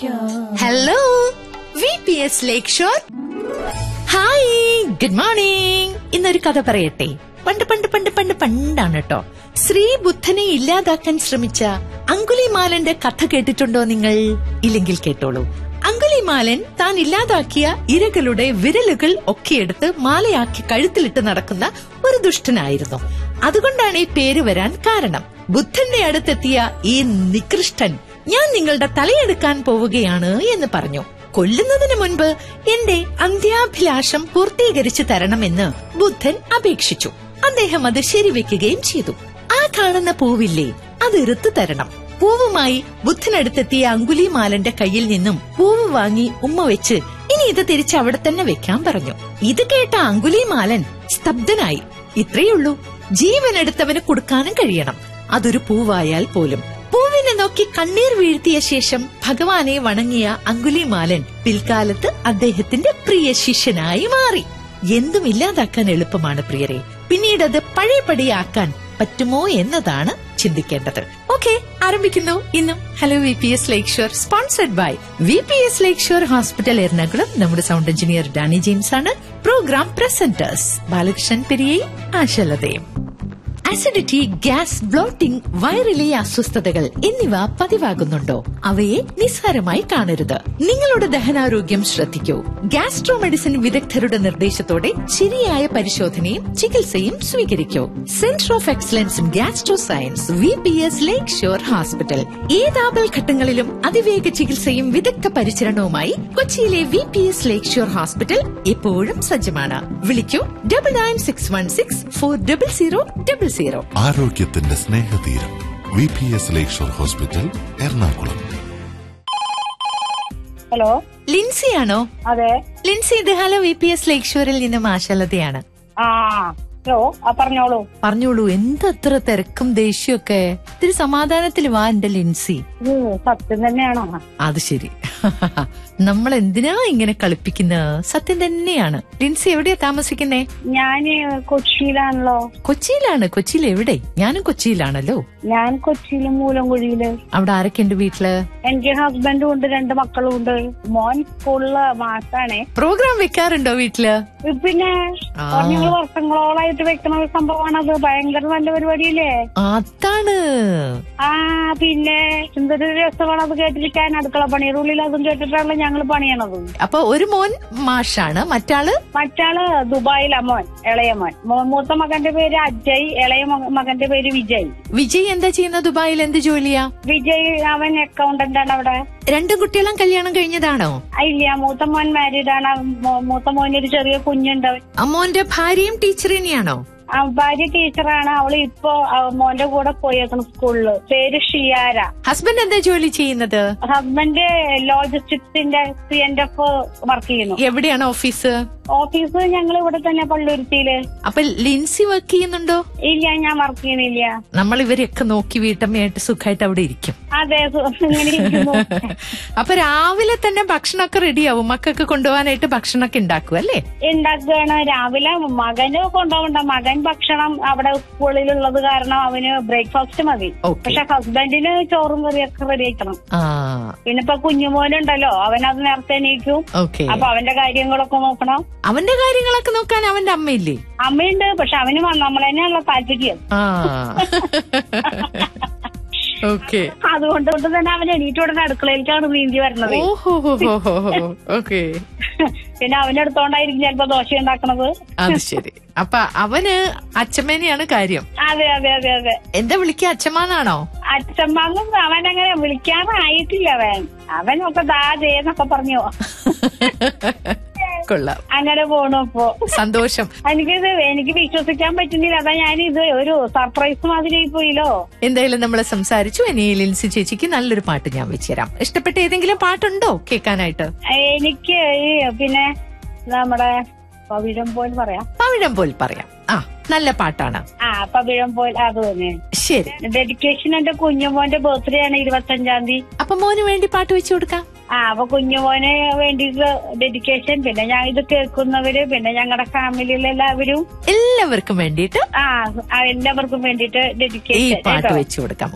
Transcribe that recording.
Hello V P S lakeshore hi good morning ഇന്നൊരു കഥ പറയട്ടെ പണ്ട് പണ്ട് പണ്ട് പണ്ട് പണ്ടാണ് കേട്ടോ ശ്രീ ബുദ്ധനെ ഇല്ലാതാക്കാൻ ശ്രമിച്ച അങ്കുലിമാലന്റെ കഥ കേട്ടിട്ടുണ്ടോ നിങ്ങൾ ഇല്ലെങ്കിൽ കേട്ടോളൂ അങ്കുലിമാലൻ താൻ ഇല്ലാതാക്കിയ ഇരകളുടെ വിരലുകൾ ഒക്കെയെടുത്ത് മാലയാക്കി കഴുത്തിലിട്ട് നടക്കുന്ന ഒരു ദുഷ്ടനായിരുന്നു അതുകൊണ്ടാണ് ഈ പേര് വരാൻ കാരണം ബുദ്ധന്റെ അടുത്തെത്തിയ ഈ നികൃഷ്ടൻ ഞാൻ നിങ്ങളുടെ തലയെടുക്കാൻ പോവുകയാണ് എന്ന് പറഞ്ഞു കൊല്ലുന്നതിന് മുൻപ് എന്റെ അന്ത്യാഭിലാഷം പൂർത്തീകരിച്ചു തരണമെന്ന് ബുദ്ധൻ അപേക്ഷിച്ചു അദ്ദേഹം അത് ശരിവെക്കുകയും ചെയ്തു ആ കാണുന്ന പൂവില്ലേ അത് ഇറുത്തു തരണം പൂവുമായി ബുദ്ധനടുത്തെത്തിയ അങ്കുലിമാലന്റെ കയ്യിൽ നിന്നും പൂവ് വാങ്ങി ഉമ്മ വെച്ച് ഇനി ഇത് തിരിച്ച് അവിടെ തന്നെ വെക്കാൻ പറഞ്ഞു ഇത് കേട്ട അങ്കുലിമാലൻ സ്തബ്ധനായി ഇത്രയുള്ളൂ ജീവനെടുത്തവന് കൊടുക്കാനും കഴിയണം അതൊരു പൂവായാൽ പോലും പൂവിനെ നോക്കി കണ്ണീർ വീഴ്ത്തിയ ശേഷം ഭഗവാനെ വണങ്ങിയ അങ്കുലിമാലൻ പിൽക്കാലത്ത് അദ്ദേഹത്തിന്റെ പ്രിയ ശിഷ്യനായി മാറി എന്തും ഇല്ലാതാക്കാൻ എളുപ്പമാണ് പ്രിയരെ പിന്നീട് അത് പഴയപടിയാക്കാൻ പറ്റുമോ എന്നതാണ് ചിന്തിക്കേണ്ടത് ഓക്കെ ആരംഭിക്കുന്നു ഇന്നും hello V P S lakeshore sponsored by V P S lakeshore hospital Ernakulam നമ്മുടെ സൗണ്ട് എഞ്ചിനീയർ ഡാനി ജെയിംസ് ആണ് പ്രോഗ്രാം പ്രസന്റേഴ്സ് ബാലകൃഷ്ണൻ പെരിയയും ആശലതയും അസിഡിറ്റി ഗ്യാസ് ബ്ലോട്ടിംഗ് വയറിലെ അസ്വസ്ഥതകൾ എന്നിവ പതിവാകുന്നുണ്ടോ അവയെ നിസ്സാരമായി കാണരുത് നിങ്ങളുടെ ദഹനാരോഗ്യം ശ്രദ്ധിക്കൂ ഗ്യാസ്ട്രോ മെഡിസിൻ വിദഗ്ധരുടെ നിർദ്ദേശത്തോടെ ശരിയായ പരിശോധനയും ചികിത്സയും സ്വീകരിക്കൂ centre of excellence in gastro science V P S lakeshore hospital ഏതാപൽ ഘട്ടങ്ങളിലും അതിവേഗ ചികിത്സയും വിദഗ്ധ പരിചരണവുമായി കൊച്ചിയിലെ V P S lakeshore hospital എപ്പോഴും സജ്ജമാണ് വിളിക്കൂ double nine six one six four double zero double zero ആരോഗ്യത്തിന്റെ സ്നേഹതീരം V P S lakeshore hospital Ernakulam hello ലിൻസിയാണോ അതെ ലിൻസി ഇത് ഹലോ വി പി എസ് ലേക്ക് ഷോറിൽ നിന്നും ആശാലതയാണ് ആ ഹലോ ആ പറഞ്ഞോളൂ പറഞ്ഞോളൂ എന്തത്ര തിരക്കും ദേഷ്യമൊക്കെ ഇത്തിരി സമാധാനത്തിൽ വാ എന്റെ ലിൻസി ഇത് സത്യം തന്നെയാണോ അത് ശരി നമ്മൾ എന്തിനാ ഇങ്ങനെ കളിപ്പിക്കുന്നത് സത്യം തന്നെയാണ് ലിൻസി എവിടെയാ താമസിക്കുന്നേ ഞാന് കൊച്ചിയിലാണല്ലോ കൊച്ചിയിലാണ് കൊച്ചിയിൽ എവിടെ ഞാനും കൊച്ചിയിലാണല്ലോ ഞാൻ കൊച്ചിയില് മൂലംകുഴിയില് അവിടെ ആരൊക്കെയുണ്ട് വീട്ടില് എനിക്ക് ഹസ്ബൻഡും ഉണ്ട് രണ്ട് മക്കളും ഉണ്ട് മോൻ സ്കൂളില് മാസാണേ പ്രോഗ്രാം വെക്കാറുണ്ടോ വീട്ടില് പിന്നെ ആ. ഞങ്ങൾ വർഷങ്ങളോളായിട്ട് വെക്കുന്ന ഒരു സംഭവമാണത് ഭയങ്കര നല്ല പരിപാടിയല്ലേ അതാണ് ആ പിന്നെ എന്തൊരു രസമാണ് അത് കേട്ടിരിക്കാൻ അടുക്കള പണിയുടെ ഉള്ളിൽ അതും കേട്ടിട്ടാണല്ലോ ഞങ്ങൾ പണിയണത് അപ്പൊ ഒരു മോൻ മാഷാണ് മറ്റാള് മറ്റാള് ദുബായിലാ മോൻ ഇളയ മോൻ മോ- മൂത്ത മകന്റെ പേര് അജയ് ഇളയ മക- മകന്റെ പേര് വിജയ് വിജയ് എന്താ ചെയ്യുന്ന ദുബായിൽ എന്ത് ജോലിയാ വിജയ് അവൻ അക്കൗണ്ടന്റ് ആണ് അവിടെ രണ്ടു കുട്ടികളും കല്യാണം കഴിഞ്ഞതാണോ ആ, ഇല്ല മൂത്ത മോൻ മാരീഡ് ആണ് മോ- മൂത്ത മോന് ഒരു ചെറിയ കുഞ്ഞുണ്ട് അവൻ. അമ്മോന്റെ ഭാര്യയും ടീച്ചർ തന്നെയാണോ ആ, ഭാര്യ ടീച്ചറാണ് അവള് ഇപ്പൊ ആ, മോന്റെ കൂടെ പോയേക്കണം സ്കൂളില് പേര് ഷിയാര ഹസ്ബൻഡ് എന്താ ജോലി ചെയ്യുന്നത് ഹസ്ബൻഡ് ലോജിസ്റ്റിക്സിന്റെ സി എൻ എഫ് വർക്ക് ചെയ്യുന്നു എവിടെയാണ് ഓഫീസ് ഓഫീസ് ഞങ്ങൾ ഇവിടെ തന്നെ പള്ളുരുത്തിയില് അപ്പൊ ലിൻസി വർക്ക് ചെയ്യുന്നുണ്ടോ ഇല്ല ഞാൻ വർക്ക് ചെയ്യുന്നില്ല നമ്മൾ ഇവരെയൊക്കെ നോക്കി വീട്ടമ്മയായിട്ട് സുഖമായിട്ട് അവിടെ ഇരിക്കും അതെ സു- ഇങ്ങനെ ഇരിക്കുന്നു അപ്പൊ രാവിലെ തന്നെ ഭക്ഷണമൊക്കെ റെഡിയാവും മക്കൾക്ക് കൊണ്ടുപോകാനായിട്ട് ഭക്ഷണമൊക്കെ ഉണ്ടാക്കും അല്ലേ ഉണ്ടാക്കുകയാണ് രാവിലെ മകന് കൊണ്ടുപോകണ്ട മകൻ ഭക്ഷണം അവിടെ സ്കൂളിലുള്ളത് കാരണം അവന് ബ്രേക്ക്ഫാസ്റ്റ് മതി Okay. പക്ഷെ ഹസ്ബൻഡിന് ചോറും കറിയൊക്കെ റെഡി ആക്കണം ആ പിന്നെ ഇപ്പൊ കുഞ്ഞുമോനുണ്ടല്ലോ അവൻ അത് നേരത്തെ എണീക്കും ഓക്കെ അപ്പൊ അവന്റെ കാര്യങ്ങളൊക്കെ നോക്കണം അവന്റെ കാര്യങ്ങളൊക്കെ നോക്കാൻ അവന്റെ അമ്മയില്ലേ അമ്മയുണ്ട് പക്ഷെ അവന് വ- നമ്മൾ തന്നെയാണല്ലോ താല്പര്യം ആ ഓക്കെ അതുകൊണ്ട് കൊണ്ട് തന്നെ അവൻ എണീറ്റ് ഉടനെ അടുക്കളയിലേക്കാണ് നീന്തി വരുന്നത് ഓഹോ ഓക്കെ പിന്നെ അവന്റെ അടുത്തോണ്ടായിരിക്കും ചിലപ്പോ ദോശ ഉണ്ടാക്കണത് അത് ശരി അപ്പൊ അവന് അച്ഛമ്മേനെയാണ് കാര്യം അതെ അതെ അതെ അതെ എന്താ വിളിക്കുക അച്ഛമ്മാന്നാണോ അച്ഛമ്മന്നും അവൻ അങ്ങനെ വിളിക്കാനായിട്ടില്ല അവൻ അവനൊക്കെ ദാ ചെയ്യുന്നൊക്കെ പറഞ്ഞു കൊള്ളാം അങ്ങനെ പോണു ഇപ്പൊ സന്തോഷം എനിക്കിത് എനിക്ക് വിശ്വസിക്കാൻ പറ്റുന്നില്ല അതാ ഞാനിത് ഒരു സർപ്രൈസ് മാതിരി പോയില്ലോ എന്തായാലും നമ്മൾ സംസാരിച്ചു ഇനി ലിൻസി ചേച്ചിക്ക് നല്ലൊരു പാട്ട് ഞാൻ വെച്ചുതരാം ഇഷ്ടപ്പെട്ട ഏതെങ്കിലും പാട്ടുണ്ടോ കേൾക്കാനായിട്ട് എനിക്ക് ഈ പിന്നെ നമ്മുടെ പവിഴം പോൽ പറയാം പവിഴം പോൽ പറയാം ആ നല്ല പാട്ടാണ് ആ പവിഴം പോൽ അത് തന്നെ ശരി ഡെഡിക്കേഷൻ എന്റെ കുഞ്ഞുമോന്റെ ബർത്ത്ഡേ ആണ് ഇരുപത്തഞ്ചാം തീയതി അപ്പൊ മോന് വേണ്ടി പാട്ട് വെച്ചു കൊടുക്കാം ആ അപ്പൊ കുഞ്ഞുമോന് വേണ്ടിയിട്ട് ഡെഡിക്കേഷൻ പിന്നെ ഞാൻ ഇത് കേൾക്കുന്നവര് പിന്നെ ഞങ്ങളുടെ ഫാമിലിയിലെ എല്ലാവരും എല്ലാവർക്കും വേണ്ടിയിട്ട് ആ ആ, എല്ലാവർക്കും വേണ്ടിയിട്ട് ഈ ഡെഡിക്കേഷൻ പാട്ട് വെച്ചു കൊടുക്കാം